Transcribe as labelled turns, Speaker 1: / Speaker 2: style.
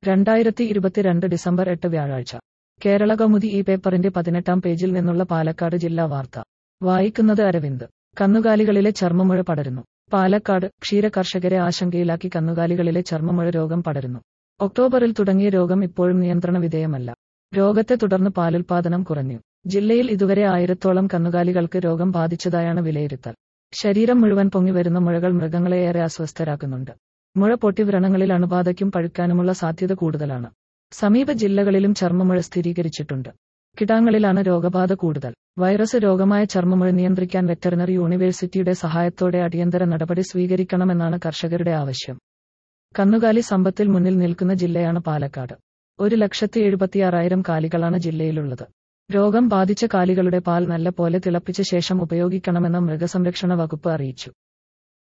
Speaker 1: രണ്ടായിരത്തി ഇരുപത്തിരണ്ട് ഡിസംബർ എട്ട് വ്യാഴാഴ്ച കേരള കൗമുദി ഈ പേപ്പറിന്റെ പതിനെട്ടാം പേജിൽ നിന്നുള്ള പാലക്കാട് ജില്ലാ വാർത്ത വായിക്കുന്നത് അരവിന്ദ് കന്നുകാലികളിലെ ചർമ്മമുഴ പടരുന്നു പാലക്കാട് ക്ഷീര കർഷകരെ ആശങ്കയിലാക്കി കന്നുകാലികളിലെ ചർമ്മമുഴ രോഗം പടരുന്നു ഒക്ടോബറിൽ തുടങ്ങിയ രോഗം ഇപ്പോഴും നിയന്ത്രണ വിധേയമല്ല രോഗത്തെ തുടർന്ന് പാലുൽപാദനം കുറഞ്ഞു ജില്ലയിൽ ഇതുവരെ ആയിരത്തോളം കന്നുകാലികൾക്ക് രോഗം ബാധിച്ചതായാണ് വിലയിരുത്തൽ ശരീരം മുഴുവൻ പൊങ്ങിവരുന്ന മുഴകൾ മൃഗങ്ങളെ ഏറെ അസ്വസ്ഥരാക്കുന്നുണ്ട് മുഴ പൊട്ടി വ്രണങ്ങളിൽ അണുബാധയ്ക്കും പഴുക്കാനുമുള്ള സാധ്യത കൂടുതലാണ് സമീപ ജില്ലകളിലും ചർമ്മമുഴ സ്ഥിരീകരിച്ചിട്ടുണ്ട് കിടാങ്ങളിലാണ് രോഗബാധ കൂടുതൽ വൈറസ് രോഗമായ ചർമ്മമുഴ നിയന്ത്രിക്കാൻ വെറ്ററിനറി യൂണിവേഴ്സിറ്റിയുടെ സഹായത്തോടെ അടിയന്തര നടപടി സ്വീകരിക്കണമെന്നാണ് കർഷകരുടെ ആവശ്യം കന്നുകാലി സമ്പത്തിൽ മുന്നിൽ നിൽക്കുന്ന ജില്ലയാണ് പാലക്കാട് ഒരു ലക്ഷത്തി എഴുപത്തിയാറായിരം കാലികളാണ് ജില്ലയിലുള്ളത് രോഗം ബാധിച്ച കാലികളുടെ പാൽ നല്ല പോലെ തിളപ്പിച്ച ശേഷം ഉപയോഗിക്കണമെന്ന് മൃഗസംരക്ഷണ വകുപ്പ് അറിയിച്ചു